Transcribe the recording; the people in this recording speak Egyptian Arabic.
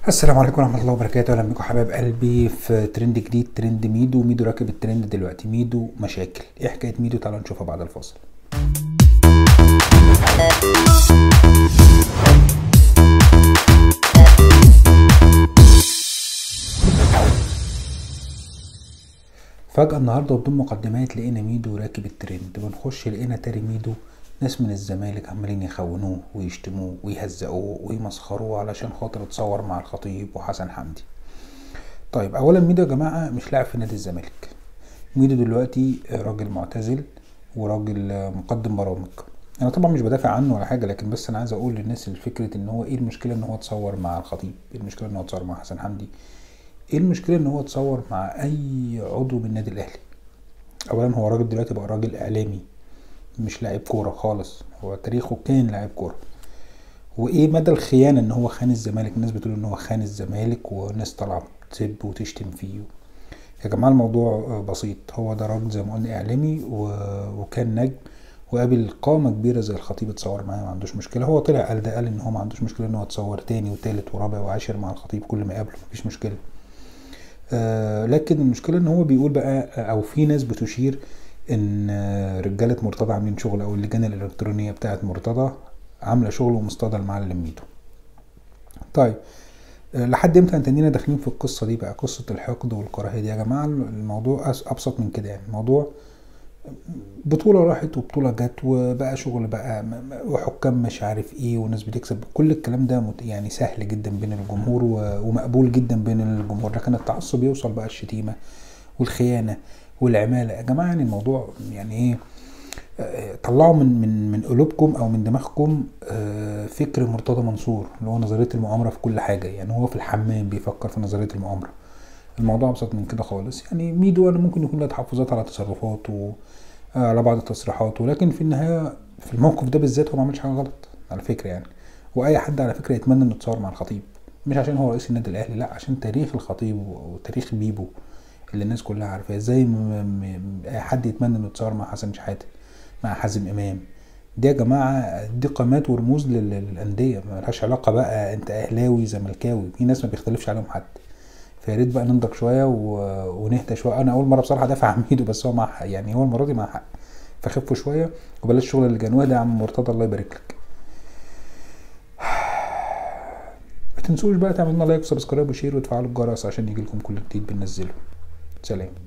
السلام عليكم ورحمة الله وبركاته أهلا بكم حبايب قلبي في ترند جديد ترند ميدو ميدو راكب الترند دلوقتي ميدو مشاكل إيه حكاية ميدو تعالوا نشوفها بعد الفاصل فجأة النهاردة بدون مقدمات لقينا ميدو راكب الترند بنخش لقينا تاري ميدو ناس من الزمالك عمالين يخونوه ويشتموه ويهزقوه ويمسخروه علشان خاطر اتصور مع الخطيب وحسن حمدي طيب اولا ميدو يا جماعة مش لاعب في نادي الزمالك ميدو دلوقتي راجل معتزل وراجل مقدم برامج انا طبعا مش بدافع عنه ولا حاجه لكن بس انا عايز اقول للناس الفكره ان هو ايه المشكله ان هو اتصور مع الخطيب ايه المشكله ان هو اتصور مع حسن حمدي ايه المشكله ان هو اتصور مع اي عضو من النادي الاهلي اولا هو راجل دلوقتي بقى راجل اعلامي مش لاعب كوره خالص هو تاريخه كان لاعب كوره وايه مدى الخيانه ان هو خان الزمالك الناس بتقول ان هو خان الزمالك وناس طالعه تسب وتشتم فيه يا جماعه الموضوع بسيط هو ده راجل زي ما قلنا اعلامي و... وكان نجم وقابل قامة كبيرة زي الخطيب اتصور معاه ما عندوش مشكلة هو طلع قال ده قال ان هو ما عندوش مشكلة ان هو اتصور تاني وتالت ورابع وعاشر مع الخطيب كل ما يقابله مفيش مشكلة آه لكن المشكلة ان هو بيقول بقى او في ناس بتشير ان رجالة مرتضى عاملين شغل او اللجان الالكترونية بتاعت مرتضى عاملة شغل ومصطدى المعلم ميدو طيب آه لحد امتى هنتنينا داخلين في القصة دي بقى قصة الحقد والكراهية دي يا جماعة الموضوع ابسط من كده يعني الموضوع بطولة راحت وبطولة جت وبقى شغل بقى وحكام مش عارف ايه وناس بتكسب كل الكلام ده يعني سهل جدا بين الجمهور ومقبول جدا بين الجمهور لكن التعصب يوصل بقى الشتيمة والخيانة والعمالة يا جماعة يعني الموضوع يعني ايه طلعوا من من من قلوبكم او من دماغكم فكر مرتضى منصور اللي هو نظريه المؤامره في كل حاجه يعني هو في الحمام بيفكر في نظريه المؤامره الموضوع ابسط من كده خالص يعني ميدو انا ممكن يكون له تحفظات على تصرفاته على بعض التصريحات ولكن في النهايه في الموقف ده بالذات هو ما عملش حاجه غلط على فكره يعني واي حد على فكره يتمنى انه يتصور مع الخطيب مش عشان هو رئيس النادي الاهلي لا عشان تاريخ الخطيب وتاريخ بيبو اللي الناس كلها عارفاه زي اي حد يتمنى انه يتصور مع حسن شحاته مع حازم امام دي يا جماعه دي قامات ورموز للانديه ملهاش علاقه بقى انت اهلاوي زملكاوي في ناس ما بيختلفش عليهم حد فيا ريت بقى ننضج شويه و... ونهدى شويه انا اول مره بصراحه دافع عن ميدو بس هو مع حق يعني هو المره دي مع حق فخفوا شويه وبلاش شغل اللجان ده يا عم مرتضى الله يبارك لك ما تنسوش بقى تعملوا لايك وسبسكرايب وشير وتفعلوا الجرس عشان يجيلكم كل جديد بننزله سلام